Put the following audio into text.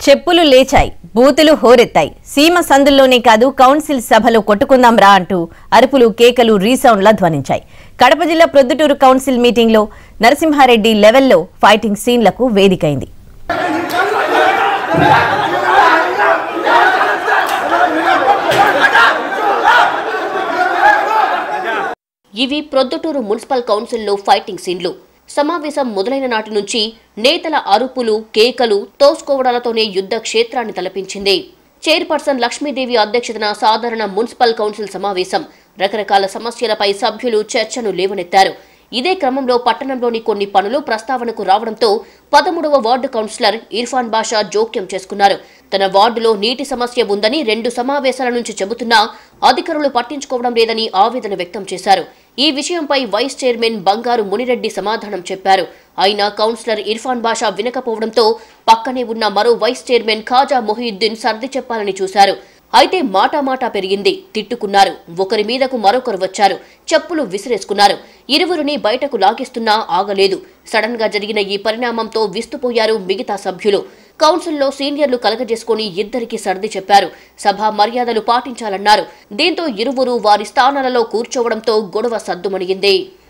చెప్పులు లేచాయి బూతులు హోరెత్తాయి సీమ సందుల్లోనే కాదు కౌన్సిల్ సభలో కొట్టుకుందాం రా అంటూ అరుపులు కేకలు రీసౌండ్లా ధ్వనించాయి కడప జిల్లా ప్రొద్దుటూరు కౌన్సిల్ మీటింగ్లో నరసింహారెడ్డి లెవెల్లో ఫైటింగ్ సీన్లకు వేదికైంది ఇవి ప్రొద్దుటూరు మున్సిపల్ కౌన్సిల్లో ఫైటింగ్ సీన్లు సమావేశం మొదలైన నాటి నుంచి నేతల అరుపులు కేకలు తోసుకోవడాలతోనే యుద్ధ క్షేత్రాన్ని తలపించింది చైర్పర్సన్ లక్ష్మీదేవి అధ్యక్షతన సాధారణ మున్సిపల్ కౌన్సిల్ సమావేశం రకరకాల సమస్యలపై సభ్యులు చర్చను లేవనెత్తారు ఇదే క్రమంలో పట్టణంలోని కొన్ని పనులు ప్రస్తావనకు రావడంతో పదమూడవ వార్డు కౌన్సిలర్ ఇర్ఫాన్ బాషా జోక్యం చేసుకున్నారు తన వార్డులో నీటి సమస్య ఉందని రెండు సమావేశాల నుంచి చెబుతున్నా అధికారులు పట్టించుకోవడం లేదని ఆవేదన వ్యక్తం చేశారు ఈ విషయంపై వైస్ చైర్మన్ బంగారు మునిరెడ్డి సమాధానం చెప్పారు అయినా కౌన్సిలర్ ఇర్ఫాన్ బాషా వినకపోవడంతో పక్కనే ఉన్న మరో వైస్ చైర్మన్ ఖాజా మొహియుద్దీన్ సర్ది చెప్పాలని చూశారు అయితే మాటామాటా పెరిగింది తిట్టుకున్నారు ఒకరి మీదకు మరొకరు వచ్చారు చెప్పులు విసిరేసుకున్నారు ఇరువురిని బయటకు లాగేస్తున్నా ఆగలేదు సడన్ గా జరిగిన ఈ పరిణామంతో విస్తుపోయారు మిగతా సభ్యులు కౌన్సిల్లో సీనియర్లు కలగజేసుకుని ఇద్దరికి సర్ది చెప్పారు సభ మర్యాదలు పాటించాలన్నారు దీంతో ఇరువురు వారి స్థానాలలో కూర్చోవడంతో గొడవ సద్దుమణిగింది